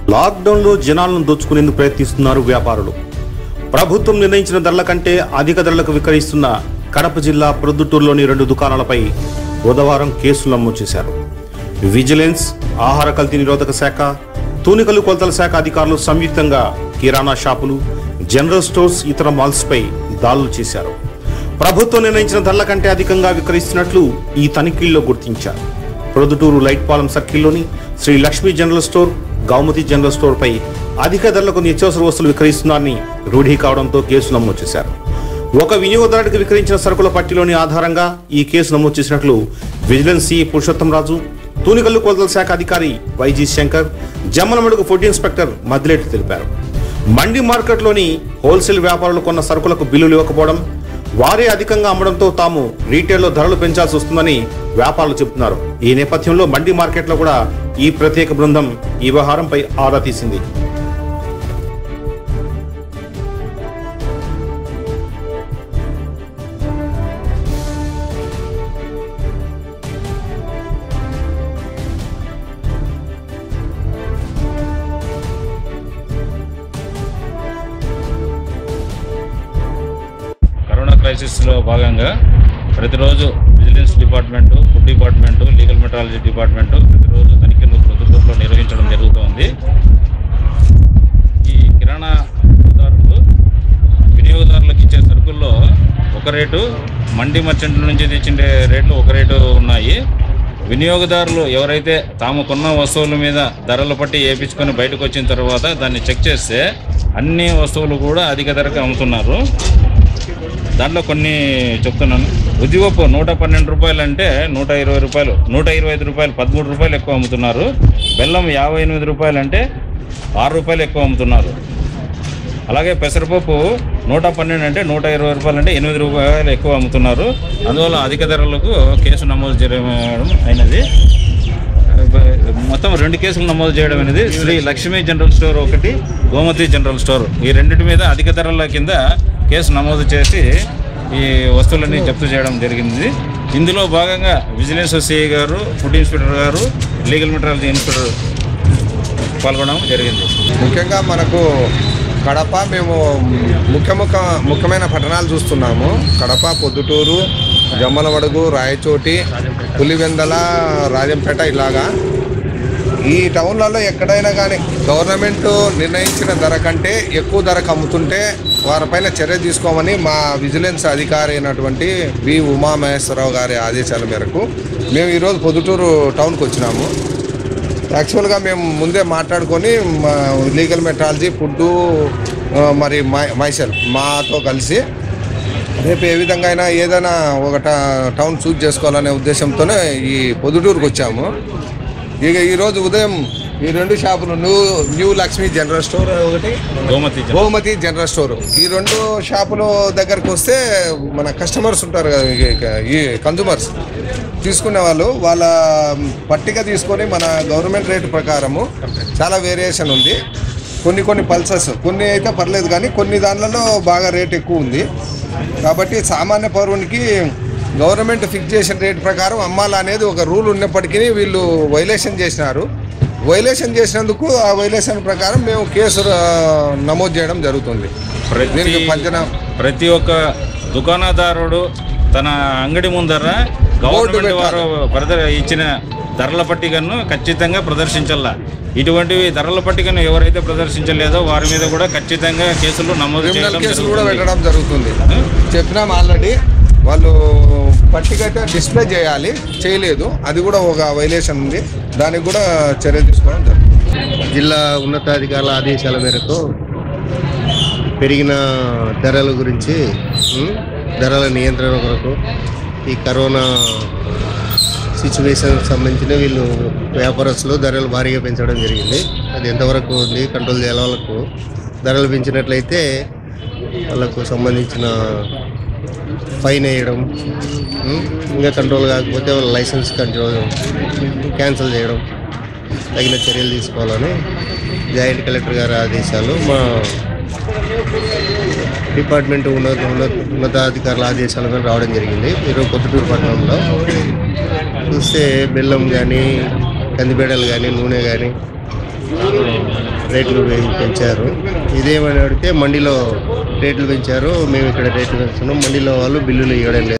లాక్డౌన్లో జనాలను దోచుకునేందుకు ప్రయత్నిస్తున్నారు వ్యాపారులు ప్రభుత్వం నిర్ణయించిన ధరల కంటే అధిక ధరలకు విక్రయిస్తున్న కడప జిల్లా ప్రొద్దుటూరులోని రెండు దుకాణాలపై బుధవారం కేసులు నమోదు చేశారు విజిలెన్స్ ఆహార కల్తీ నిరోధక శాఖ తూనికలు కొలతల శాఖ అధికారులు సంయుక్తంగా కిరాణా షాపులు జనరల్ స్టోర్స్ ఇతర మాల్స్పై దాడులు చేశారు ప్రభుత్వం నిర్ణయించిన ధరల కంటే అధికంగా విక్రయిస్తున్నట్లు ఈ తనిఖీల్లో గుర్తించారు ప్రొద్దుటూరు లైట్ పాలెం సర్కిల్లోని Sri Lakshmi general store Gomathi general store పై అధిక ధరలకు నిత్యావసర వస్తువులు విక్రయిస్తున్నారని రూఢీ కావడంతో కేసు నమోదు చేశారు ఒక వినియోగదారుడికి విక్రయించిన సరుకుల పట్టిలోని ఆధారంగా ఈ కేసు నమోదు చేసినట్లు విజిలెన్స్ సిఐ పురుషోత్తం రాజు తూనికల్లు కొలతల శాఖ అధికారి YG Shankar Jammalamadugu food inspector Maddileti తెలిపారు మండి మార్కెట్లోని హోల్సేల్ వ్యాపారులు కొన్న సరుకులకు బిల్లులు ఇవ్వకపోవడం వారే అధికంగా అమ్మడంతో తాము రీటైల్లో ధరలు పెంచాల్సి వస్తుందని వ్యాపారులు చెబుతున్నారు ఈ నేపథ్యంలో మండి మార్కెట్లో కూడా ఈ ప్రత్యేక బృందం ఈ వ్యవహారంపై ఆరా తీసింది కరోనా క్రైసిస్లో భాగంగా ప్రతిరోజు vigilance department food department legal metrology department ప్రతిరోజు తనిఖీలు ప్రభుత్వంలో నిర్వహించడం జరుగుతోంది ఈ కిరాణా దారులు వినియోగదారులకు ఇచ్చే సరుకుల్లో ఒక రేటు మండి మర్చెంట్ల నుంచి తెచ్చిండే రేట్లు ఒక రేటు ఉన్నాయి వినియోగదారులు ఎవరైతే తాము కొన్న వస్తువుల మీద ధరలు పట్టి వేయించుకొని బయటకు వచ్చిన తర్వాత దాన్ని చెక్ చేస్తే అన్ని వస్తువులు కూడా అధిక ధరకు అమ్ముతున్నారు దాంట్లో కొన్ని చెప్తున్నాను ఉద్యోగపు నూట పన్నెండు రూపాయలు అంటే నూట ఇరవై రూపాయలు నూట ఇరవై ఐదు రూపాయలు పదమూడు రూపాయలు ఎక్కువ అమ్ముతున్నారు బెల్లం యాభై ఎనిమిది రూపాయలు అంటే ఆరు రూపాయలు ఎక్కువ అమ్ముతున్నారు అలాగే పెసరపప్పు నూట పన్నెండు అంటే నూట ఇరవై రూపాయలు అంటే ఎనిమిది రూపాయలు ఎక్కువ అమ్ముతున్నారు అందువల్ల అధిక ధరలకు కేసు నమోదు చేయడం అయినది మొత్తం రెండు కేసులు నమోదు చేయడం అనేది శ్రీ లక్ష్మీ జనరల్ స్టోర్ ఒకటి గోమతి జనరల్ స్టోర్ ఈ రెండింటి మీద అధిక ధరల కింద కేసు నమోదు చేసి ఈ వస్తువులని జప్తు చేయడం జరిగింది ఇందులో భాగంగా విజిలెన్స్ సిఐ గారు ఫుడ్ ఇన్స్పెక్టర్ గారు లీగల్ మెట్రాలజీ ఇన్స్పెక్టర్ పాల్గొనడం జరిగింది ముఖ్యంగా మనకు కడప మేము ముఖ్య ముఖ్య ముఖ్యమైన పట్టణాలు చూస్తున్నాము కడప పొద్దుటూరు జమ్మలమడుగు రాయచోటి పులివెందల రాజంపేట ఇలాగా ఈ టౌన్లలో ఎక్కడైనా కానీ గవర్నమెంట్ నిర్ణయించిన ధర కంటే ఎక్కువ ధరకు అమ్ముతుంటే వారిపైన చర్య తీసుకోమని మా విజిలెన్స్ అధికారి అయినటువంటి వి ఉమామహేశ్వరరావు గారి ఆదేశాల మేరకు మేము ఈరోజు పొద్దుటూరు టౌన్కి వచ్చినాము యాక్చువల్గా మేము ముందే మాట్లాడుకొని మా లీగల్ మెట్రాలజీ ఫుడ్ మరి మై మైసెల్ మాతో కలిసి రేపు ఏ విధంగా అయినా ఏదైనా ఒక ట- టౌన్ చూజ్ చేసుకోవాలనే ఉద్దేశంతోనే ఈ పొద్దుటూరుకు వచ్చాము ఇక ఈరోజు ఉదయం ఈ రెండు షాపులు new new Lakshmi general store ఒకటి Gomathi general Gomathi general store ఈ రెండు షాపుల దగ్గరకు వస్తే మన కస్టమర్స్ ఉంటారు కదా ఇక- ఇక ఈ కన్జూమర్స్ తీసుకునే వాళ్ళు వాళ్ళ పట్టిక తీసుకొని మన గవర్నమెంట్ రేటు ప్రకారము చాలా వేరియేషన్ ఉంది కొన్ని కొన్ని పల్సెస్ కొన్ని అయితే పర్లేదు కానీ కొన్ని దాంట్లో బాగా రేట్ ఎక్కువ ఉంది కాబట్టి సామాన్య పౌరునికి గవర్నమెంట్ ఫిక్స్ చేసిన రేట్ ప్రకారం అమ్మాలనేది ఒక రూల్ ఉన్నప్పటికీ వీళ్ళు వైలేషన్ చేసినారు వైలేషన్ చేసినందుకు ఆ వైలేషన్ ప్రకారం మేము కేసు ఆ, నమోదు చేయడం జరుగుతుంది ప్రతి దీనికి పంచనా ప్రతి ఒక్క దుకాణదారుడు తన అంగడి ముందర గవర్నమెంట్ పెట్టాలి. వారు ప్రద ఇచ్చిన ధరల పట్టికను ఖచ్చితంగా ప్రదర్శించాల ఇటువంటివి ధరల పట్టికను ఎవరైతే ప్రదర్శించలేదో వారి మీద కూడా ఖచ్చితంగా కేసులు నమోదు క్రిమినల్ చేయడం కేసులు కూడా జరుగుతుంది. పెట్టడం జరుగుతుంది చెప్పినాం ఆల్రెడీ వాళ్ళు పట్టిక అయితే డిస్ప్లే చేయాలి చేయలేదు అది కూడా ఒక వైలేషన్ ఉంది దానికి కూడా చర్య తీసుకోవడం జరుగుతుంది జిల్లా ఉన్నతాధికారుల ఆదేశాల మేరకు పెరిగిన ధరల గురించి ఉమ్, ధరల నియంత్రణ కొరకు ఈ కరోనా సిచ్యువేషన్ సంబంధించిన వీళ్ళు వ్యాపారస్తులు ధరలు భారీగా పెంచడం జరిగింది అది ఎంతవరకు ఉంది కంట్రోల్ చేయాలి వాళ్ళకు ధరలు పెంచినట్లయితే వాళ్ళకు సంబంధించిన ఫైన్ వేయడం ఉమ్, ఇంకా కంట్రోల్ కాకపోతే వాళ్ళ లైసెన్స్ కంట్రోల్ క్యాన్సిల్ చేయడం తగిన చర్యలు తీసుకోవాలని జాయింట్ కలెక్టర్ గారి ఆదేశాలు మా డిపార్ట్మెంట్ ఉన్నత ఉన్నత ఉన్నతాధికారుల ఆదేశాల మీద రావడం జరిగింది ఈరోజు కొత్తటూరు పట్టణంలో చూస్తే బెల్లం కానీ కందిబేడలు కానీ నూనె కానీ రేట్లు పె- పెంచారు ఇదేమని అడిగితే మండిలో రేట్లు పెంచారు మేము ఇక్కడ రేట్లు పెంచుతున్నాం మండిలో వాళ్ళు బిల్లులు ఇవ్వడం లేదు